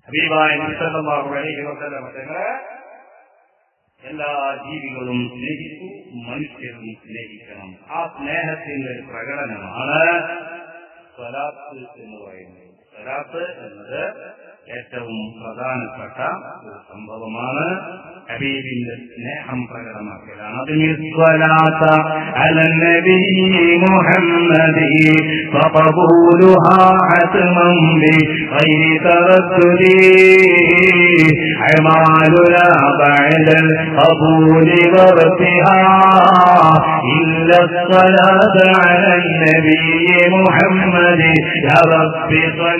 ഹബീബായ നബിസല്ലല്ലാഹു അലൈഹി വസല്ലം തങ്ങളെ എല്ലാ ജീവികളും സ്നേഹിച്ചു മനുഷ്യരും സ്നേഹിക്കണം ആ സ്നേഹത്തിന്റെ പ്രകടനമാണ് സ്വലാത്ത് എന്ന് പറയുന്നത് സ്വലാത്ത് എന്നത് ഏറ്റവും പ്രധാനപ്പെട്ട ഒരു സംഭവമാണ് ഹബീബിന്റെ സ്നേഹം പ്രകടമാക്കലാണ് അതിന് സ്വലാത്ത على النبي محمد فقبولها حتما بغير تردد أعمالنا بعد القبول وارتها إلا الصلاة على النبي محمد يا رب صل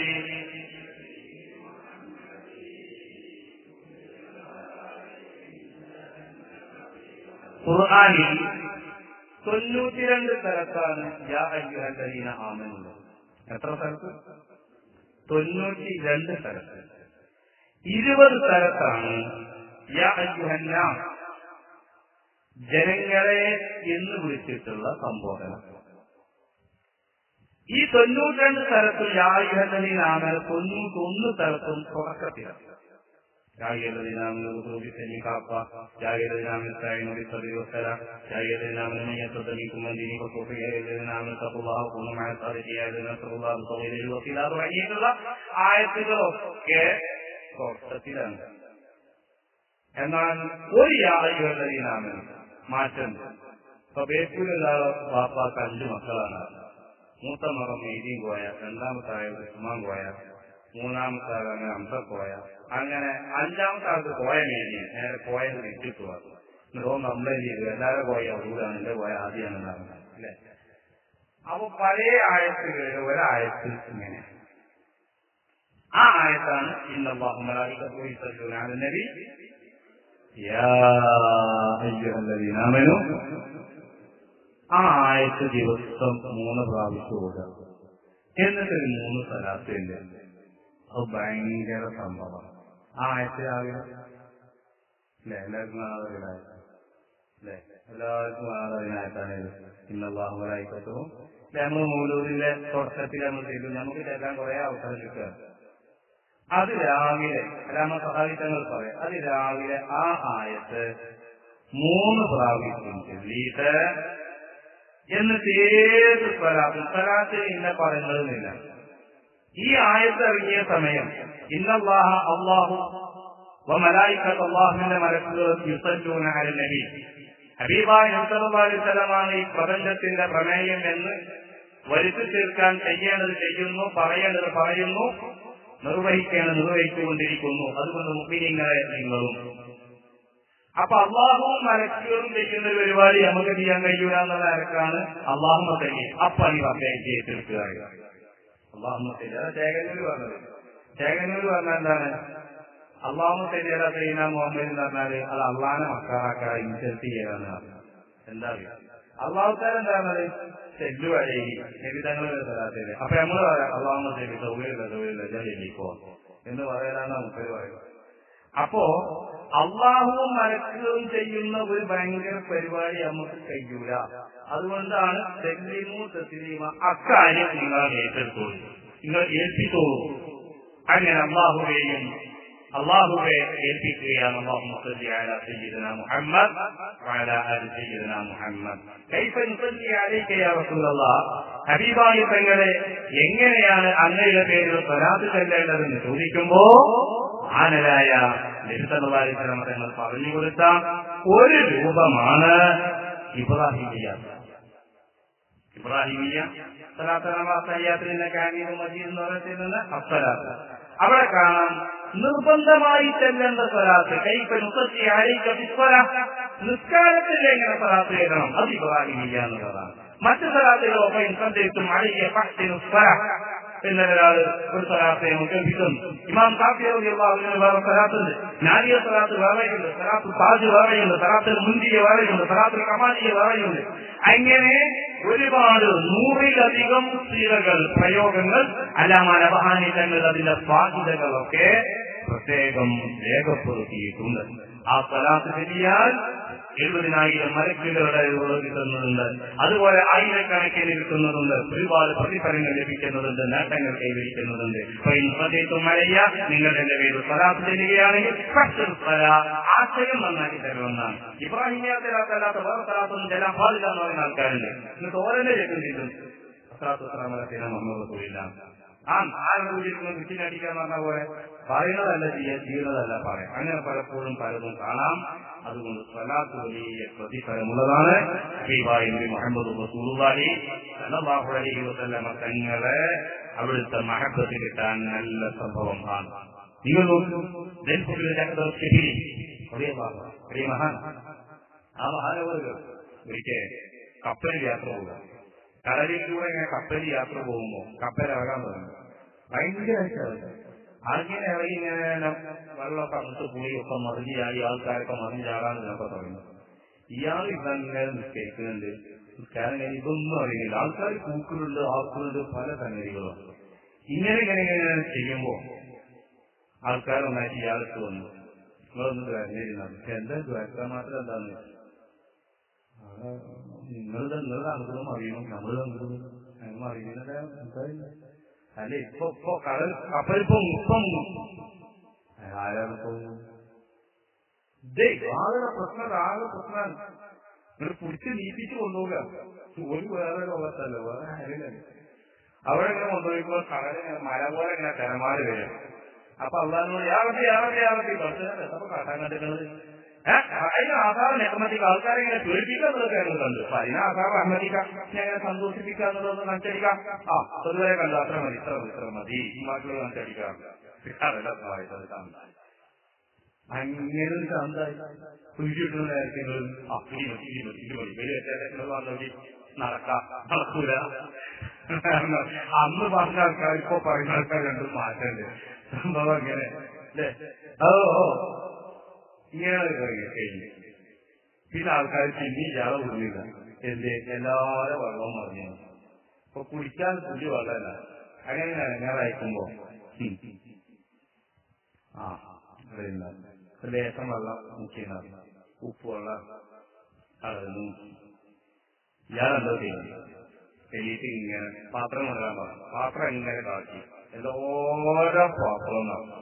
ഖുർആാനിൽ തൊണ്ണൂറ്റിരണ്ട് സ്ഥലത്താണ് യാ അയ്യുഹല്ലദീന ആമനുള്ളത് എത്ര സ്ഥലത്ത് തൊണ്ണൂറ്റി രണ്ട് സ്ഥലത്ത് ഇരുപത് സ്ഥലത്താണ് യാ അയ്യുഹന്ന ജനങ്ങളെ എന്ന് വിളിച്ചിട്ടുള്ള സംബോധന ഈ തൊണ്ണൂറ്റിരണ്ട് സ്ഥലത്തും യാ അയ്യുഹല്ലദീന ആമന തൊണ്ണൂറ്റൊന്ന് സ്ഥലത്തും തുടക്കത്തിലാണ് يا أيها الذين آمنوا اذكروا باسمه كافة يا أيها الذين آمنوا استعينوا بالصبر والصلاة يا أيها الذين آمنوا من يرتد منكم من دينه فسوف يا أيها الذين آمنوا اتقوا الله وكونوا مع الصادقين يا أيها الذين اتقوا الله بطويل الوسيلة തുടങ്ങിയിട്ടുള്ള ആയത്തുകളൊക്കെ തുടക്കത്തിലാണ് എന്നാൽ ഒരു യാതൊരു മാറ്റം ഇപ്പൊ ബേപ്പൂരുള്ള വാപ്പാക്ക് അഞ്ചു മക്കളാണ് മൂത്ത മകൻ മെയ്തീൻ കോയ രണ്ടാമത്തെ ആയത് ഉസ്മാൻ കോയ മൂന്നാമത്തെ ആൾ അങ്ങനെ അംസ കോയ അങ്ങനെ അഞ്ചാമത്തെ ആൾക്ക് കോയ മേടി നേരെ കോയെന്ന് വെച്ചിട്ട് വന്നു എന്നിട്ടോ കംപ്ലൈന്റ് ചെയ്തു എല്ലാവരും കോയ ഊരാണ് എന്റെ കോയ ആദ്യമാണ് ഉണ്ടാകുന്നത് അല്ലെ അപ്പൊ പഴയ ആയത്തുകളിൽ ഒരായത്ത് ഇങ്ങനെ ആ ആയത്താണ് ഇന്നല്ലാഹുമലാലിക്കത്തു നബി യാ അയ്യുഹല്ലദീന ആമനു ആ ആയത്ത് ദിവസം മൂന്ന് പ്രാവശ്യം ഓടുക എന്നിട്ട് ഒരു മൂന്ന് സ്ഥലത്തില്ല അത് ഭയങ്കര സംഭവമാണ് ആ ആയത്ത് രാവിലെ അല്ലെ എല്ലാവർക്കും കാണാതെ അല്ലെ എല്ലാവർക്കും കാണാതെ ഇന്നല്ലാഹുലായിക്കോട്ടും നമ്മൾ മൂലൂരിലെ തുടക്കത്തിൽ നമ്മൾ ചെയ്തു നമുക്ക് കേൾക്കാൻ കുറെ അവസരം കിട്ടുക അത് രാവിലെ രാമ സഹായിത്തങ്ങൾ പറയാം അത് രാവിലെ ആ ആയത്ത് മൂന്ന് പ്രാവശ്യം ചൊല്ലിയിട്ട് എന്നിട്ട് ഏത് സ്വലാത്തും സ്വലാത്തിൽ ഇന്ന പറയുന്നതെന്നില്ല ഈ ആയത്ത് ഇറങ്ങിയ സമയം ഇന്നല്ലാഹ അള്ളാഹു വമലായിക്കത്ത് അള്ളാഹുവിന്റെ മലക്കുകൾ യുസല്ലൂന അല നബി ഹബീബായ നബ്സലമാണ് ഈ പ്രപഞ്ചത്തിന്റെ പ്രമേയം എന്ന് വരുത്തി തീർക്കാൻ ചെയ്യേണ്ടത് ചെയ്യുന്നു പറയേണ്ടത് പറയുന്നു നിർവഹിക്കേണ്ടത് നിർവഹിച്ചുകൊണ്ടിരിക്കുന്നു അതുകൊണ്ട് മുപ്പിനിങ്ങളെ നിങ്ങളും അപ്പൊ അള്ളാഹുവും മലക്കുകളും ചെയ്യുന്ന ഒരു പരിപാടി നമുക്ക് ചെയ്യാൻ കഴിയൂല എന്നുള്ള നിരക്കാണ് അള്ളാഹുമ തന്നെ അപ്പണി അദ്ദേഹം ചെയ്തെടുക്കുക അള്ളാഹുമത്തില്ല ചേകന്നൂർ പറഞ്ഞത് ചേകന്നൂർ പറഞ്ഞ എന്താണ് അള്ളാഹുമത്തില്ല സൈന മുഹമ്മദ് എന്ന് പറഞ്ഞാല് അത് അള്ളാഹിനെ മക്കാറാക്കാൻ ഇൻസൽട്ട് ചെയ്യാന്ന് പറഞ്ഞു എന്താ അള്ളാഹുക്കാരൻ എന്താ പറഞ്ഞത് ചെല്ലു വഴി നിബിതങ്ങൾ തരാത്തത് അപ്പൊ നമ്മൾ പറയാം അള്ളാഹുമ ചെല്ലി സൗകര്യമില്ല സൗകര്യമില്ല ചെല്ലിക്കോ എന്ന് പറയാനാണ് നമുക്ക് പറയുന്നത് അപ്പോ അള്ളാഹുവും മലക്കുകളും ചെയ്യുന്ന ഒരു ഭയങ്കര പരിപാടി നമുക്ക് കഴിയൂല അതുകൊണ്ടാണ് തെല്ലിമു തെസ്ലീമ അക്കാര്യം നിങ്ങൾ ഏറ്റെടുത്തോളൂ നിങ്ങൾ ഏൽപ്പിത്തോളൂ അങ്ങനെ അള്ളാഹുവേയും അള്ളാഹുവെ ഏൽപ്പിക്കുകയാണ് അള്ളാഹു സയ്യിദന മുഹമ്മദ് وعلى آل سيدنا محمد كيف نصلي عليك يا رسول الله ഹബീബായ തങ്ങളെ എങ്ങനെയാണ് അങ്ങയുടെ പേരിൽ സ്വലാത്ത് ചെല്ലേണ്ടതെന്ന് ചോദിക്കുമ്പോ ആനരായ ലളിതമാലിത്തരം തങ്ങൾ പറഞ്ഞു കൊടുത്ത ഒരു രൂപമാണ് ഇബ്രാഹിമിയ ഇബ്രാഹിമിയ സലാത്തനവാസയ്യാത്തിന്റെ കാനീത് മജീദ് എന്ന് പറയുന്നത് അസ്സലാത്ത് അവിടെ കാണാം നിർബന്ധമായി ചെല്ലേണ്ട സ്വലാത്ത് കൈപ്പൻ മുപ്പത്തി ആയിരത്തി നിസ്കാരത്തിൽ എങ്ങനെ സ്വലാത്ത് എഴുതണം അത് ഇബ്രാഹിമിയ എന്നുള്ളതാണ് മറ്റു സ്ഥലത്തിലോ സന്ദേശം അഴകിയ പത്തിന് എന്നൊരാള് ഒരു സ്ഥലത്തെ കേൾപ്പിക്കുന്നു ഇമാം കാഫിയുടെ വേറെ സ്ഥലത്തുണ്ട് നാരിയ സ്ഥലത്ത് വേറെയുണ്ട് സ്ഥലത്ത് താജ് വേറെയുണ്ട് സ്ഥലത്തിൽ മുന്തിയ വേറെയുണ്ട് സ്ഥലത്തിൽ കമാലിയ വേറെയുണ്ട് അങ്ങനെ ഒരുപാട് നൂറിലധികം സ്ഥിരകൾ പ്രയോഗങ്ങൾ അല്ലാമാൻ അപഹാനിതങ്ങൾ അതിന്റെ സാധ്യതകളൊക്കെ പ്രത്യേകം രേഖപ്പെടുത്തിയിട്ടുണ്ട് ആ സ്വലാത്ത് ചെല്ലിയാൽ എഴുപതിനായിരം മലക്കുകളുടെ ഉള്ളത് കിട്ടുന്നതുണ്ട് അതുപോലെ ആയിരക്കണക്കിന് കിട്ടുന്നതുണ്ട് ഒരുപാട് പ്രതിഫലങ്ങൾ ലഭിക്കുന്നതുണ്ട് നേട്ടങ്ങൾ കൈവരിക്കുന്നതുണ്ട് മഴയ നിങ്ങൾ എന്റെ പേര് സ്വലാത്ത് ചെല്ലുകയാണെങ്കിൽ ഫസ്റ്റുൽ സ്വലാ, ആശയം നന്നാക്കി തരണമെന്നാണ് ഇബ്രാഹിമിയാത്തല്ലാത്ത വേറെ സ്ഥലത്തൊന്നും ചെല്ലാൻ പാടില്ല എന്ന് പറയുന്ന ആൾക്കാരുണ്ട് എന്നിട്ട് ഓരോ ചെല്ലുന്നില്ല അസ്ലാത്തുസ്ലാമത്തിനെ മുഹമ്മദ് റസൂലില്ല ആ ആരുടെ വിളിക്കുന്ന കുറ്റിനടിക്കാന്ന് പറഞ്ഞ പോലെ പറയുന്നതല്ല ചെയ്യുക ചെയ്യുന്നതല്ല പറയാം അങ്ങനെ പലപ്പോഴും പലതും കാണാം അതുകൊണ്ട് സ്വലാത്ത് വലിയ പ്രതിഫലമുള്ളതാണ് ഹബീബായി നബി മുഹമ്മദ് റസൂലുള്ളാഹി സല്ലല്ലാഹു അലൈഹി വസല്ലമ തങ്ങളെ അവിടുത്തെ മഹബത്ത് കിട്ടാൻ നല്ല സംഭവം ആണ് നിങ്ങൾ നോക്കൂ ഡൽഹിയിലെ ചക്ര ശരി വലിയ മഹാൻ ആ മഹാനവറുകൾ ഒരിക്കൽ കപ്പലിൽ യാത്ര പോകുക കടലിൽ കൂടെ ഇങ്ങനെ കപ്പലിൽ യാത്ര പോകുമ്പോ കപ്പൽ ഇറങ്ങാൻ തുടങ്ങി ഭയങ്കര ആൾക്കിങ്ങനെ ഇറങ്ങി ഇങ്ങനെ വെള്ളമൊക്കെ അങ്ങോട്ട് പോയി ഒക്കെ മറിഞ്ഞായി ആൾക്കാരൊക്കെ മറിഞ്ഞാകാൻ ഇതിനൊക്കെ തുടങ്ങി ഇയാൾ ഇതങ്ങനെ നിസ്കരിക്കുന്നുണ്ട് നിസ്കാരം കഴിഞ്ഞ് ഇതൊന്നും അറിയില്ല ആൾക്കാർ കൂക്കുന്നുണ്ട് ആക്കുന്നുണ്ട് പല സംഗതികളും ഇങ്ങനെ ഇങ്ങനെ ഇങ്ങനെ ചെയ്യുമ്പോ ആൾക്കാരൊന്നായിട്ട് ഇയാൾക്ക് വന്നു നിങ്ങളൊന്നും ദ്വാരന്നിരുന്നത് എന്താ ദ്വാരക്കാൻ മാത്രം എന്താന്ന് ചോദിച്ചു നിങ്ങളുടെ നിങ്ങളുടെ അനുഗ്രഹം അറിയണം നമ്മൾ അനുഗ്രഹം ഞങ്ങൾ അറിയുന്നില്ല അല്ല ഇപ്പൊ ഇപ്പൊ കടൽ കപ്പൽ ഇപ്പൊ ഇപ്പം ആരാണ് ഇപ്പൊ ഇതേ ആകെ പ്രശ്നം ആകെ പ്രശ്നമാണ് നിങ്ങൾ പിടിച്ച് നീപ്പിച്ച് കൊണ്ടുപോകുക ഒരു വേറെ ലോകത്തല്ല വേറെ ആരില്ല അവിടെ ഇങ്ങനെ കൊണ്ടുപോയിപ്പോ കടൽ മല പോലെ ഇങ്ങനെ തിരമാറി വരും അപ്പൊ അള്ളാഹിനോട് യാവത്തി യാവത്തി യാവത്തി കുറച്ച് അപ്പൊ കാട്ടാൻ കണ്ടിട്ടുള്ളത് അതിന് ആധാർ നെഹമ്മദിക്ക് ആൾക്കാരെ ഇങ്ങനെ പേടിപ്പിക്കാന്നുള്ളതൊക്കെ ഞങ്ങൾ കണ്ടു അപ്പൊ അതിന് ആധാർ അഹമ്മദിക്കാം ഇങ്ങനെ സന്തോഷിപ്പിക്കുക എന്നുള്ളത് കാണിച്ചടിക്കാം ആ പൊതുവരെ കണ്ടു അത്ര മതി ഇത്ര മതി ഇത്ര മതി ബാക്കിയുള്ള കാണിച്ചടിക്കാം അതല്ല സഹായിച്ചത് കാന്തായി അങ്ങനെ ഒരു കാന്തായി കുഴിച്ചിട്ടുള്ള നേരത്തെ ആ ഇടി മതി ഇടി മതി ഇടി മതി വലിയ ചേട്ടങ്ങൾ വന്നോടി നടക്കാം നടക്കൂല അന്ന് പറഞ്ഞ ആൾക്കാർ ഇപ്പൊ പറയുന്ന ആൾക്കാർ രണ്ടും മാറ്റണ്ട് സംഭവം അങ്ങനെ അല്ലേ ഓ ഓ ഇങ്ങനെ കഴിഞ്ഞു പിന്നെ ആൾക്കാർ പിന്നെ ഇയാളെ വിടുന്നില്ല എന്ത് എല്ലാവരും വെള്ളം മറിഞ്ഞു ഇപ്പൊ കുടിക്കാൻ പുതിയ വെള്ളമല്ല അങ്ങനെ അങ്ങനെ അയക്കുമ്പോ ആ അറിയില്ല ലേശം വെള്ളം മുക്കിയത് ഉപ്പ് വെള്ളം അളന്നു ഇയാളെന്തോ ചെയ്യുന്നു എലീറ്റ് ഇങ്ങനെ പാത്രം കൊണ്ടുവരാൻ പറഞ്ഞു പാത്രം ഇങ്ങനെ കാക്കി എല്ലാവരും പാത്രം നടന്നു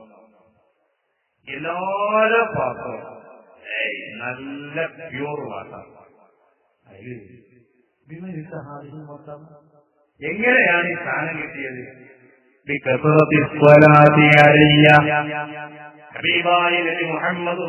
എല്ലാര പാത്രം നല്ല പ്യൂർ വാട്ടർ അതില് എങ്ങനെയാണ് ഈ സ്ഥാനം കിട്ടിയത് മുഹമ്മദ്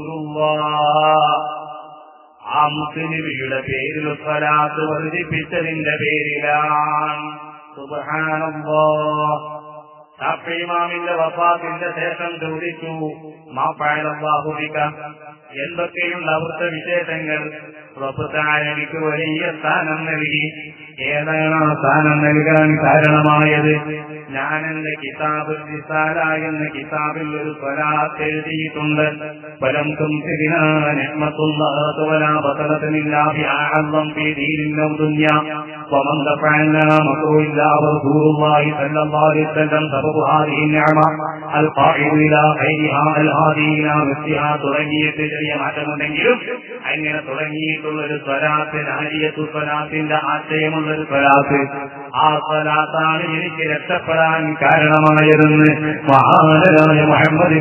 ആ മുസ്ലിമിയുടെ പേരിൽ സ്വലാത്ത് വർദ്ധിപ്പിച്ചതിന്റെ പേരിലാണ് സുബാനമ്പോ ഷാഫിമാമിന്റെ വഫാത്തിന്റെ ശേഷം ചോദിച്ചു മാപ്പായലബാഹുവിക എന്തൊക്കെയുണ്ട് അവിടുത്തെ വിശേഷങ്ങൾ എനിക്ക് വലിയ സ്ഥാനം നൽകി ഏതാണ് ആ സ്ഥാനം നൽകാൻ കാരണമായത് ഞാൻ എന്റെ കിതാബ് റിസാല എന്ന കിതാബിൽ ഒരു സ്വലാത്ത് എഴുതിയിട്ടുണ്ട് ഫലം ومن دفعنا مكر إلا رسول الله صلى الله عليه وسلم سبب هذه النعمة القائد إلى غيرها الهادي إلى مثلها തുടങ്ങിയിട്ട് ചെറിയ മാറ്റമുണ്ടെങ്കിലും അങ്ങനെ തുടങ്ങിയിട്ടുള്ള ഒരു സ്വലാത്ത് നാരിയത്തു സ്വലാത്തിന്റെ ആശയമുള്ള ഒരു സ്വലാത്ത് ആ സ്വലാത്താണ് എനിക്ക് രക്ഷപ്പെടാൻ കാരണമായതെന്ന് മഹാനരായ മുഹമ്മദ്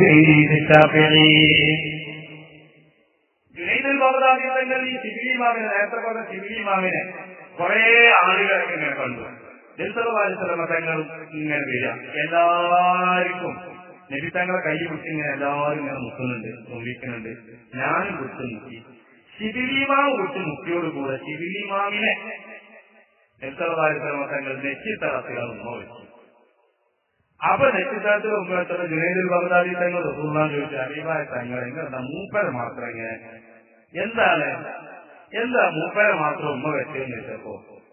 ജുനൈദുൽ ബഗ്ദാദി തങ്ങൾ ഈ ശിബിലിമാവിനെ നേരത്തെ പറഞ്ഞ ശിബിലിമാവിനെ കുറെ ആളുകൾ ഇങ്ങനെ കണ്ടു ജൽസലവാലിസ്ലമ തങ്ങൾ ഇങ്ങനെ വരിക എല്ലാവർക്കും നബി തങ്ങളെ കൈ പിടിച്ച് ഇങ്ങനെ എല്ലാവരും ഇങ്ങനെ മുക്കുന്നുണ്ട് മുമ്പിക്കുന്നുണ്ട് ഞാനും കുറിച്ച് മുക്കി ശിബിലിമാവ് കുറിച്ച് മുക്കിയോട് കൂടെ ശിബിലിമാവിനെ ജൽസലവാലിസ്ലമ തങ്ങൾ നെച്ചിത്തറത്തിലാണ് ഉമ്മ വെച്ചു അപ്പൊ നെച്ചിത്തരത്തിൽ ഉമ്മ വെച്ചത് ജുനൈദുൽ ബഗ്ദാദി തങ്ങൾ റസൂള്ളാൻ ചോദിച്ചു അബീബായ തങ്ങൾ എങ്ങനെ മൂപ്പര് മാത്രം ഇങ്ങനെ എന്താണ് എന്താ മൂപ്പരെ മാത്രം ഉമ്മ വെച്ചെന്ന് വെച്ചപ്പോ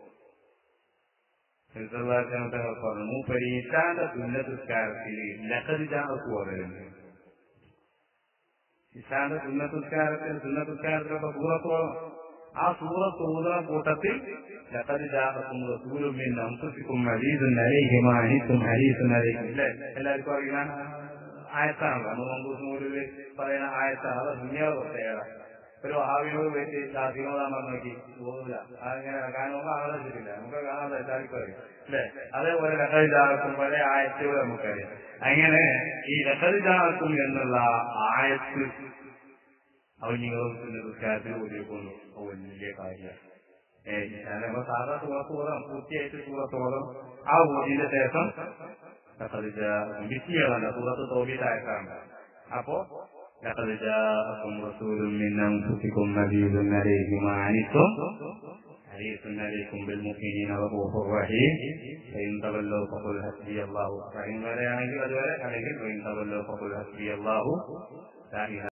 തങ്ങൾ പറഞ്ഞു മൂപ്പര് ഇഷാന്റെ പുന്നത്തുസ്കാരത്തിൽ ലഹരിജാമത്ത് പറയുന്നു ഇഷാന്റെ പുന്നത്തുസ്കാരത്തിൽ പുന്നത്തുസ്കാരത്തിലൊക്കെ സൂറത്തോളം ആ സൂറത്ത് ഊതുന്ന കൂട്ടത്തിൽ ലഹരിജാമത്തും റസൂലും അംസത്തിക്കും ഹരീസും അലൈഹിമാ അനീസും ഹരീസും അലൈഹിം ഇല്ലേ എല്ലാവർക്കും അറിയാം ആയത്താണ് നമ്മൾ മങ്കൂസിനൂരിൽ പറയുന്ന ആയത്താണ് അത് ദുനിയാവ് പ്രത്യേകത ഒരു വഹാബിനോട് പോയിട്ട് ഷാഫിനോടാൻ നോക്കി പോകുന്നില്ല അതങ്ങനെ കാണുമ്പോൾ കാണാൻ വെച്ചിട്ടില്ല നമുക്ക് കാണാൻ എല്ലാവർക്കും അറിയാം അല്ലേ അതേപോലെ ലഹരിജാക്കും പല ആയത്തുകൾ നമുക്കറിയാം അങ്ങനെ ഈ ലഹരിജാക്കും എന്നുള്ള ആയത്ത് അവനികളും കാര്യത്തിൽ ഒതുക്കുന്നു വലിയ കാര്യമാണ് ഏഹ് സാധാ സൂറത്തോളം പൂർത്തിയായിട്ട് സൂറത്തോളം ആ ഊതിന്റെ ശേഷം വിസ്മികളല്ല സൂറത്ത് തോന്നിയിട്ടായിട്ടാണ് അപ്പോ لقد جاءكم رسول من أنفسكم عزيز عليه ما عنتم حريص عليكم بالمؤمنين رؤوف رحيم فإن تولوا فقل حسبي الله فإن ولا يعني അതുവരെ അല്ലെങ്കിൽ فإن تولوا فقل حسبي الله لا إله